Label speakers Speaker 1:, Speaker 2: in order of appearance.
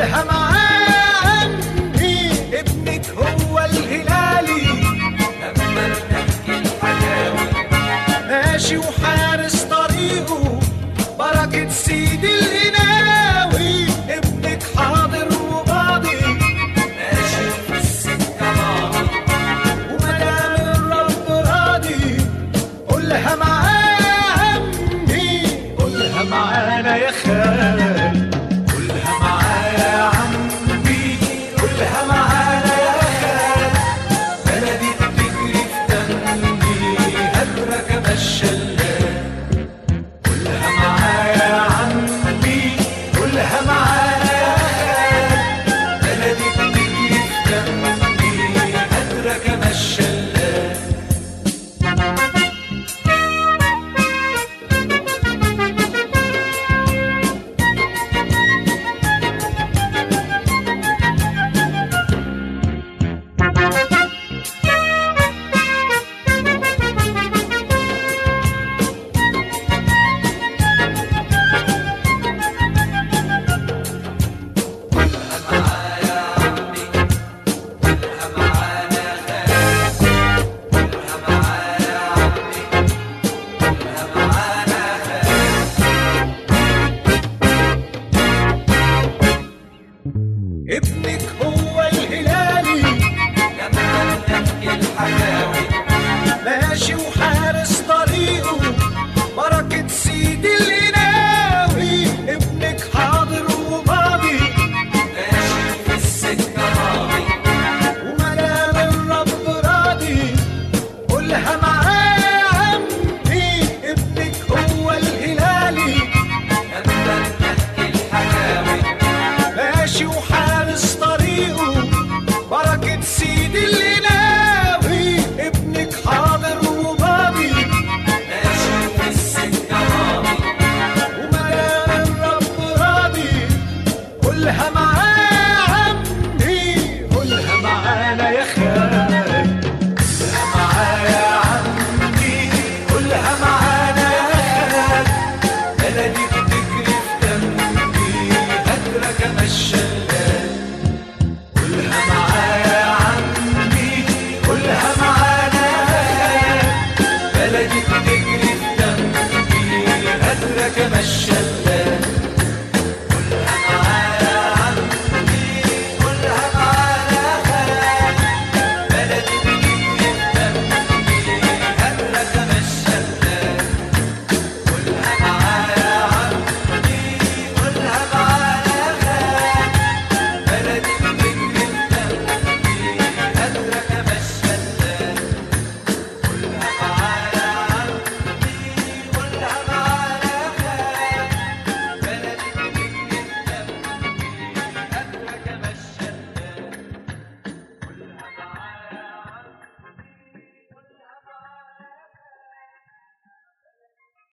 Speaker 1: قولها معاه عمي ابنك هو الهلالي
Speaker 2: لما بنحكي الحكاوي
Speaker 1: ماشي وحارس طريقه بركة سيدي القناوي ابنك حاضر وقاضي
Speaker 2: ماشي في السكة ماضي
Speaker 1: ومدام الرب راضي قولها معاه عمي قولها معانا يا خال قولها معايا يا عمي قولها معانا يا خال
Speaker 2: بلدي بتجري في دمي هدرة كما الشلال
Speaker 1: قولها معايا يا عمي قولها معانا يا خال
Speaker 2: بلدي بتجري في دمي هدرة كما الشلال
Speaker 1: ابنك هو الهلالي
Speaker 2: لما بنحكي الحكاوي
Speaker 1: ماشي وحارس طريقه بركة سيدي القناوي ابنك حاضر وماضي
Speaker 2: ماشي في السكة ماضي
Speaker 1: ومدام الرب راضي قولها معايا عمي ابنك هو الهلالي
Speaker 2: لما بنحكي الحكاوي
Speaker 1: ماشي وحارس طريقه بركة سيدي القناوي ابنك حاضر وماضي
Speaker 2: ماشي في السكة ماضي
Speaker 1: ومدام الرب راضي قولها معايا عمي قولها معانا يا خال قولها معايا يا عمي قولها معانا يا خال
Speaker 2: بلدي بتجري في دمي هدرة كما الشلال